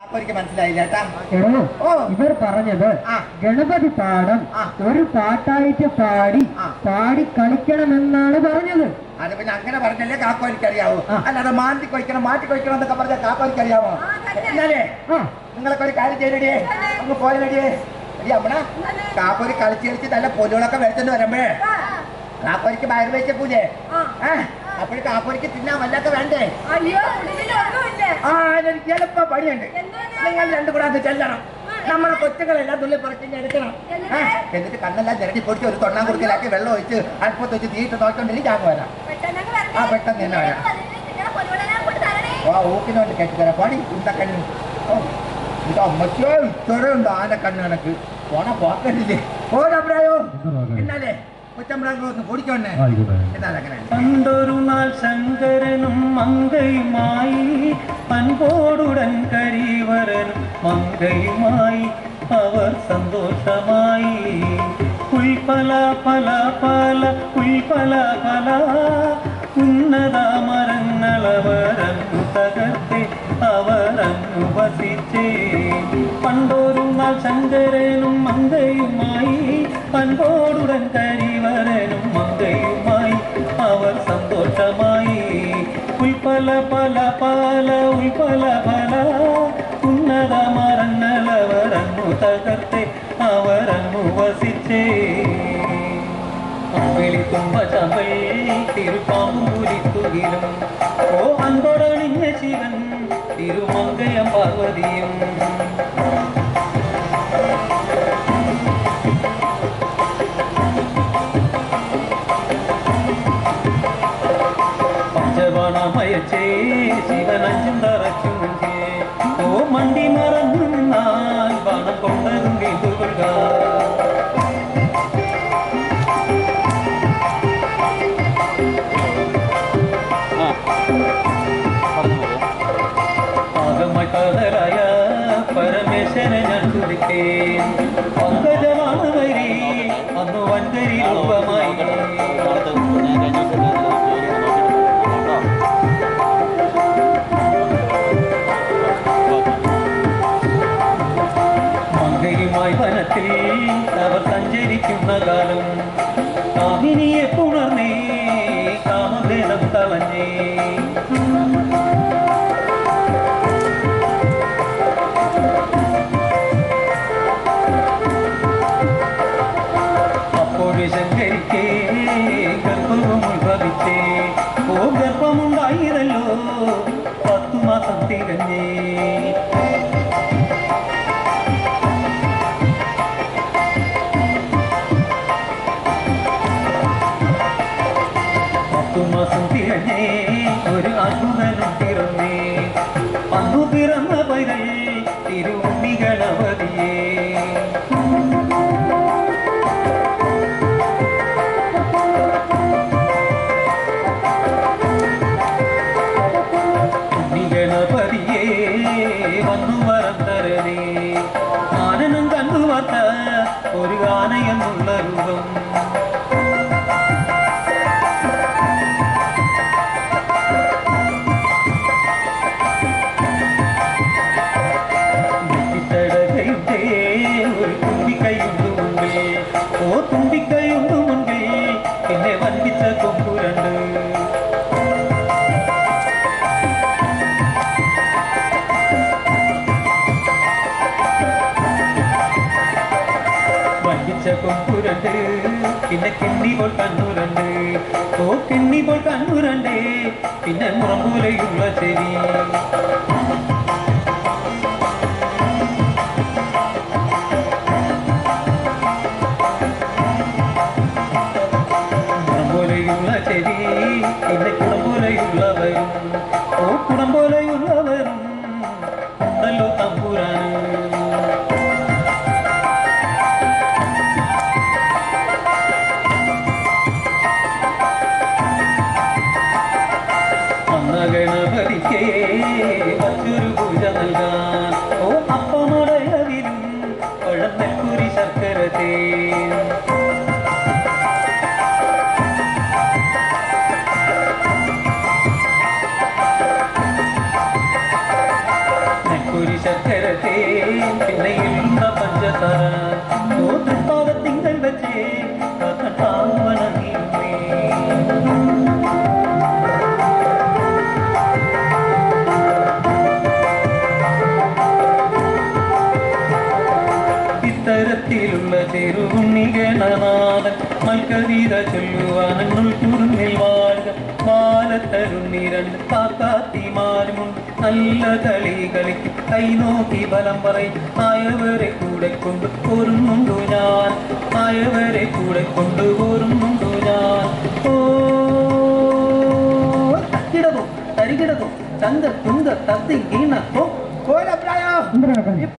അപ്പൊ എനിക്ക് മനസ്സിലായില്ല കേട്ടാ എടോ ഓ. ഇവർ പറഞ്ഞത് ആ. ഗണപതി പാഠം ആ. ഒരു പാട്ടായിട്ട് പാടി ആ. പാടി കളിക്കണമെന്നാണ് പറഞ്ഞത് അത് പിന്നെ അങ്ങനെ പറഞ്ഞല്ലേ കാക്കോലിക്ക് അറിയാവൂ ആ. അല്ലാതെ മാറ്റി കൊയ്ക്കണം മാറ്റി കൊയ്ക്കണം എന്നൊക്കെ പറഞ്ഞാൽ കാക്കോലിക്ക് അറിയാമോ എന്നാലേ ആ നിങ്ങളൊക്കെ ഒരു കാര്യം ചെയ്യലടിയേ അങ്ങ് പോയലടിയേ എടി അമ്മണ കാക്കോരി കളിച്ച് കളിച്ച് നല്ല പൊലുകളൊക്കെ വരുത്തുന്നു വരുമ്പോഴേ കാക്കോരിക്ക് വയറ് വെച്ച പൂജേ ഏ അപ്പോഴും കാക്കോരിക്ക് തിന്നാൻ വല്ലൊക്കെ വേണ്ടേ അയ്യോ ഉള്ളിലൊന്നുമില്ല ആ എനിക്ക് എളുപ്പ പണിയുണ്ട് നിങ്ങൾ രണ്ടും കൂടെ അത് ചെല്ലണം നമ്മളെ കൊച്ചുങ്ങളെല്ലാം തുള്ളി പറിച്ച് എടുക്കണം ഏ, എന്നിട്ട് കണ്ണെല്ലാം ചിരട്ടി പൊടിച്ച് ഒരു തൊണ്ണാൻ കുറുക്കിലാക്കി വെള്ളം ഒഴിച്ച് അടുപ്പത്ത് വെച്ച് തീയിട്ട് നോക്കിക്കൊണ്ടിരിക്കും ഞാൻ വരാം ആ, പെട്ടെന്ന് തന്നെ വരാം. ഓ ഊക്കിനോണ്ട് കെട്ടിത്തരാം പണി ഉണ്ടക്കണ്ണി ഓ ഇത് അമ്മച്ചോ ഇത്ര ഉണ്ട് ആന കണ്ണ് കണക്ക് പോണ പോക്കണ്ടില്ലേ ഓ ഡബ്രായോ എന്നാലേ കൊച്ചമ്പ്രാങ്കൊന്ന് പൊടിക്കോണ്ണേ എന്നാലും അങ്ങനെ പണ്ടൊരു നാൾ ശങ്കരനും മങ്കയുമായി പൻപോടുടൻ കരീവരനും മങ്കയുമായി അവർ സന്തോഷമായി പുൽപ്പല പല പല പുൽപ്പല പല ഉന്നത മരങ്ങളവരങ്ങു തകർത്തെ അവരങ്ങു വസിച്ചേ പണ്ടൊരു നാൾ ശങ്കരനും മങ്കയുമായി പൻപോടുടൻ കരിവരനും മങ്കയുമായി അവർ സന്തോഷമായി ഉൽപ്പല പല പല ഉൽപ്പല പല ഉന്നത മരങ്ങളവരങ്ങു തകർത്തെ അവരങ്ങു വസിച്ചേ വിളിക്കുമ്പ ചമ്പൽ തിരുപ്പാമ്പൂരിത്തുകിലും ഓ അൻപൊടണിഞ്ഞ ശിവൻ തിരുമങ്കയം പാർവതിയും പഞ്ചബാണമയച്ചേ ശിവനഞ്ചും തറച്ചും ഓ മണ്ടി മറന്നു നിന്നാൽ ബാണം കൊണ്ടതും വീണ്ടുകൊള്ളുക ആകമായി കടലായ പരമേശ്വരനെ ഞാൻ തുടിക്കേൻ പങ്കജമാണ് വരി അന്ന് വൻകരി രൂപമായി മങ്കയുമായി വനത്തിൽ അവർ സഞ്ചരിക്കുന്ന കാലം കാമിനിയെ പുണർന്നേ കാമഭേദം കളഞ്ഞേ അപ്പോഴേ ശങ്കരിക്കേ ഗർഭവും ഉത്ഭവിച്ചേ ഓ ഗർഭമുണ്ടായതല്ലോ പത്തു മാസം തികഞ്ഞേ പത്തു മാസം തികഞ്ഞേ ഒരു അത്ഭുതനും പിറന്നേ അന്നു പിറന്ന പൈതൽ തിരുവുണ്ണി ഗണപതിയേ ഗണപതിയേ വന്നു വരന്തരനേ ആനനും കണ്ടുവത്ത ഒരു ആനയെന്നുള്ള രൂപം നെറ്റിത്തടകയുണ്ടേ ഒരു തുമ്പിക്കൈയുണ്ട് മുൻപിൽ ഓ തുമ്പിക്കൈയുണ്ട് മുൻപിൽ എന്നെ വൻപിച്ച കൊമ്പുരണ്ട് വൻപിച്ച കൊമ്പുരണ്ട് പിന്നെ കിണ്ണി പോൽ കണ്ണുരണ്ട് ഓ കിണ്ണി പോൽ കണ്ണുരണ്ട് പിന്നെ മുറം പോലെയുള്ള ചെവി കുടം പോലെയുള്ള ചെവി പിന്നെ കുടം പോലെയുള്ളവരും ഓ കുടം പോലെയുള്ളവരും ഉണ്ടല്ലോ തമ്പുരാനും അന്ന ഗണപതിക്കേ നേരത്തെ പിന്നെ ഇല്ല പഞ്ചസാര ഓ തൃപ്പാദത്തിങ്കൾ വെച്ചേ താവണ നീ ഇത്തരത്തിലുള്ള ചെറുകുണ്ണികണനാഥൻ മൽക്കവീത ചൊല്ലുവാനുൾ കുറുന്നിൽ വാഴുക ബാലത്തരുണ്ണിരണ്ട് കാക്കാത്തിമാരുമുണ്ട് നല്ല കളി കളിക്കും കൈ നോക്കി ബലം പറയും ആയവരെ കൂടെ കൊണ്ട് പോരുന്നുണ്ടു ഞാൻ ആയവരെ കൂടെ കൊണ്ട് പോരുന്നുണ്ടു ഞാൻ ഓ തക്കിടതോ തരികിടതോ തങ്ക തുങ്ക തത്തി ഗീണ ഓ പോരപ്രായോ എന്തിനാ